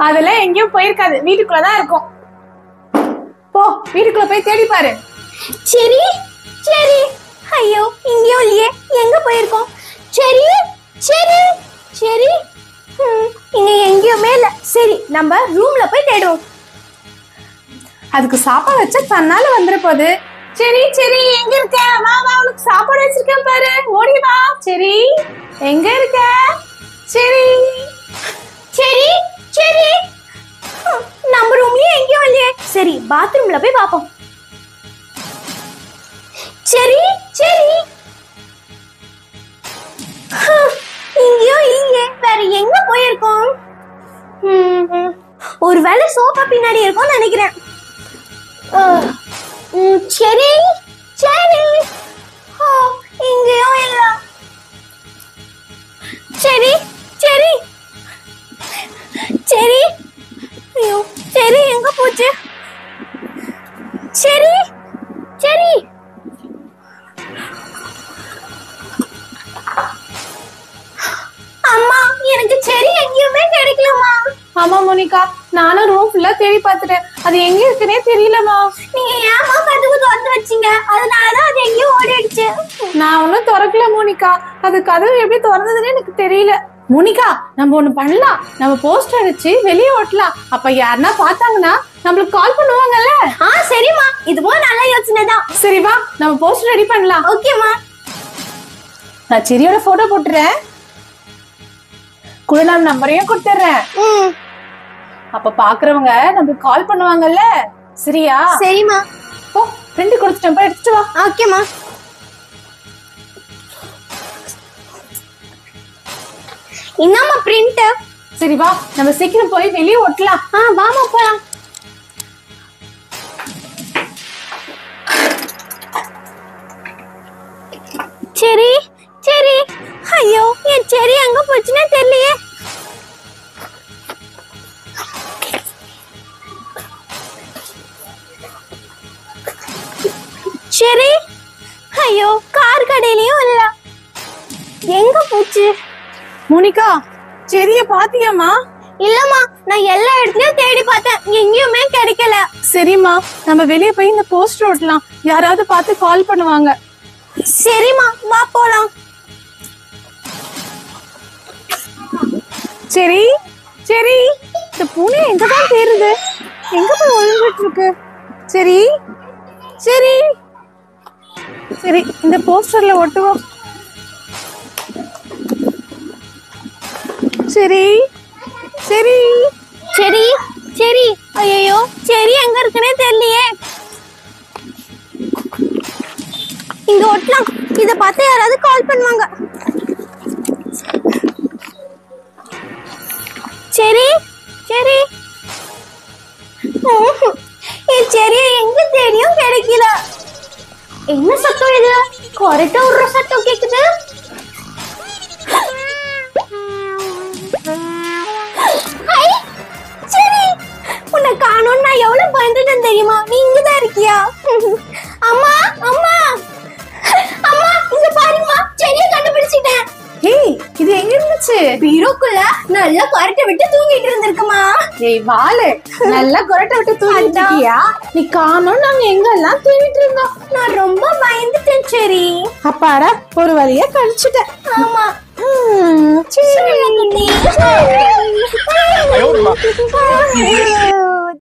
அதெல்லாம் எங்கேயும் போயிருக்காது வீட்டுக்குள்ளதான் இருக்கும் போ வீட்டுக்குள்ள போய் தேடி பாரு சரி சரி ஐயோ இங்கேயும் இல்லையே எங்க போயிருக்கோம் சரி சரி சரி ஹம், இங்க எங்கேயுமே இல்ல சரி நம்ம ரூம்ல போய் தேடுவோம் அதுக்கு சாப்பாடு வச்சா தன்னால வந்துட போகுது சரி சரி எங்க இருக்க வா வா உனக்கு சாப்பாடு வச்சிருக்கேன் பாரு ஓடி வா சரி எங்க இருக்க சரி சரி சரி ஹம், நம்ம ரூம்லயே எங்கேயும் இல்லையே சரி பாத்ரூம்ல போய் பாப்போம் சரி சரி ஹம், இங்கேயும் இல்லையே வேற எங்க போயிருக்கோம் ஹம், ஒருவேளை சோஃபா பின்னாடி இருக்கும்னு நினைக்கிறேன் அஹ், ம், சரி சரி ஓ, இங்கேயும் இல்ல சரி சரி சரி ஐயோ சரி எங்க போச்சு சரி சரி அம்மா எனக்கு சரி எங்கேயுமே கிடைக்கலம்மா ஆமா மோனிகா நானும் ரூம் ஃபுல்லா தேடி பார்த்துட்டேன் அது எங்க இருக்குன்னே தெரியலமா நீங்க ஏமா கதவு திறந்து வச்சீங்க அதனாலதான் அது எங்கேயும் ஓடிடுச்சு நான் ஒன்னும் திறக்கல மோனிகா அது கதவு எப்படி திறந்ததுன்னு எனக்கு தெரியல மோனிகா நம்ம ஒண்ணு பண்ணலாம் நம்ம போஸ்டர் அடிச்சு வெளியே ஓட்டலாம் அப்ப யாருன்னா பார்த்தாங்கன்னா நம்மளுக்கு கால் பண்ணுவாங்கல்ல ஆ சரிம்மா இது போல நல்ல யோசனை தான் சரி வா நம்ம போஸ்டர் ரெடி பண்ணலாம் ஓகேம்மா நான் செரியோட போட்டோ போட்டுறேன் குழுநாம் நம்பரையும் கொடுத்துட்றேன் ம் அப்ப பாக்குறவங்க நம்மளுக்கு கால் பண்ணுவாங்கல்ல சரியா சரிம்மா போ பிரிண்ட் கொடுத்துட்டேன் போய் எடுத்துட்டு வா ஓகேம்மா என்னம்மா பிரிண்ட் சரி வா நம்ம சீக்கிரம் போய் வெளியே ஒட்டலாம் ஆ வாமா போலாம் சரி சரி ஐயோ என் செரி எங்க போச்சுன்னே தெரியலையே சரி ஐயோ கார் கடையிலயும் இல்ல எங்க போச்சு மோனிகா செரிய பாத்தியாமா இல்லம்மா நான் எல்லா இடத்துலயும் தேடி பார்த்தேன் எங்கேயுமே கிடைக்கல சரிம்மா நம்ம வெளியே போய் இந்த போஸ்டர் ஒட்டலாம் யாராவது பார்த்து கால் பண்ணுவாங்க சரிம்மா வா போலாம் சரி சரி இந்த பூனை எங்க தான் தேருது எங்க போய் ஒளிஞ்சிட்டு இருக்கு சரி சரி சரி இந்த போஸ்டர்ல ஒட்டுவோம் சரி சரி சரி சரி ஐயோ சரி எங்க இருக்குன்னே தெரியலையே இங்க ஒட்டலாம் இத பார்த்து யாராவது கால் பண்ணுவாங்க சரி சரி ம்ஹும். என் செரிய எங்க தேடியும் கிடைக்கல என்ன சத்தம் இது கொரட்டை விடுற சத்தம் கேக்குது ஐ, சரி உன்னை காணோம்னு நான் எவ்வளவு பயந்துட்டேன் தெரியுமா நீ இங்கதான் இருக்கியா அம்மா அம்மா அம்மா இங்க பாருங்கம்மா செடியை கண்டுபிடிச்சிட்டேன் ஏய் இது எங்க இருந்துச்சு பீரோக்குள்ள நல்லா கொரட்டை விட்டு தூங்கிட்டு இருந்திருக்குமா ஏய் வாலு நல்லா கொரட்டை விட்டு தூங்கிட்டு அதான். இருக்கியா நீ காணோம் நாங்க எங்கெல்லாம் தேடிட்டு இருந்தோம் நான் ரொம்ப பயந்துட்டேன் சரி அப்பாடா ஒரு வழியா கழிச்சுட்டேன் ஆமா ம், சரி சரி, குட்டி. 哎呦我的妈！